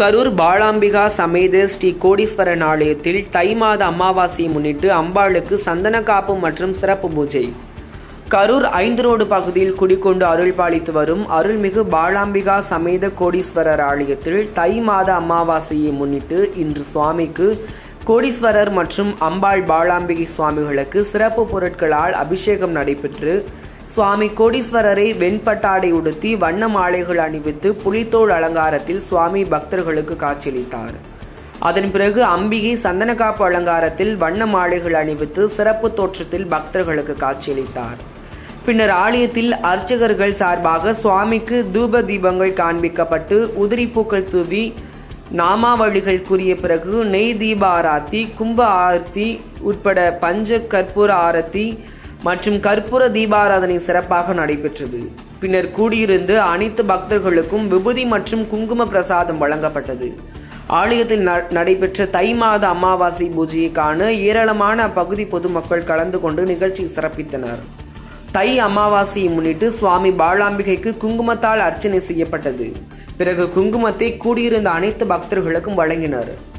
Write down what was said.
கரூர் பாலாம்பிகா சமேத ஸ்ரீ கோடீஸ்வரன் ஆலயத்தில் தை மாத அமாவாசையை முன்னிட்டு அம்பாளுக்கு சந்தன காப்பு மற்றும் சிறப்பு பூஜை கரூர் ஐந்து ரோடு பகுதியில் குடிக்கொண்டு அருள் பாலித்து வரும் அருள்மிகு பாலாம்பிகா சமேத கோடீஸ்வரர் ஆலயத்தில் தை மாத அமாவாசையை முன்னிட்டு இன்று சுவாமிக்கு கோடீஸ்வரர் மற்றும் அம்பாள் பாலாம்பிகை சுவாமிகளுக்கு சிறப்பு பொருட்களால் அபிஷேகம் நடைபெற்று சுவாமி கோடீஸ்வரரை வெண்பட்டாடை உடுத்தி வண்ண மாலைகள் அணிவித்து புலித்தோள் அலங்காரத்தில் சுவாமி பக்தர்களுக்கு காட்சியளித்தார் அதன் பிறகு அம்பிகை சந்தனக்காப்பு அலங்காரத்தில் வண்ண மாலைகள் அணிவித்து சிறப்பு தோற்றத்தில் பக்தர்களுக்கு காட்சியளித்தார் பின்னர் ஆலயத்தில் அர்ச்சகர்கள் சார்பாக சுவாமிக்கு தூப தீபங்கள் காண்பிக்கப்பட்டு உதிரி பூக்கள் தூவி நாமாவளிகள் கூறிய பிறகு நெய் தீப ஆராத்தி கும்ப ஆரத்தி உட்பட பஞ்ச கற்பூர ஆரத்தி மற்றும் கற்பூர தீபாராதனை சிறப்பாக நடைபெற்றது பின்னர் கூடியிருந்து அனைத்து பக்தர்களுக்கும் விபூதி மற்றும் குங்கும பிரசாதம் வழங்கப்பட்டது ஆலயத்தில் ந- நடைபெற்ற தை மாத அமாவாசை பூஜையை காண ஏராளமான அப்பகுதி பொதுமக்கள் கலந்து கொண்டு நிகழ்ச்சி சிறப்பித்தனர் தை அமாவாசையை முன்னிட்டு சுவாமி பாலாம்பிகைக்கு குங்குமத்தால் அர்ச்சனை செய்யப்பட்டது பிறகு குங்குமத்தை கூடியிருந்த அனைத்து பக்தர்களுக்கும் வழங்கினர்